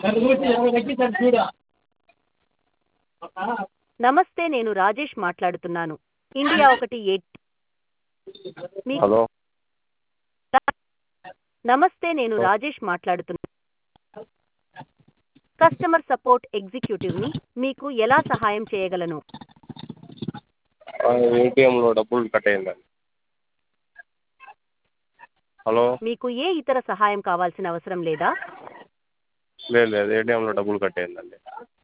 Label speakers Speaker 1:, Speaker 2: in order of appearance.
Speaker 1: నమస్తే నేను రాజేష్ మాట్లాడుతున్నాను ఇండియా ఒకటి ఎయిట్ మీ
Speaker 2: హలో
Speaker 1: నమస్తే నేను రాజేష్ మాట్లాడుతున్నాను కస్టమర్ సపోర్ట్ ఎగ్జిక్యూటివ్ని మీకు ఎలా సహాయం చేయగలను
Speaker 2: ఏటీఎంలో డబ్బులు కట్ అయిందండి హలో
Speaker 1: మీకు ఏ ఇతర సహాయం కావాల్సిన అవసరం లేదా
Speaker 2: లేదు లేదు ఏటీఎంలో డబ్బులు కట్ అయిందండి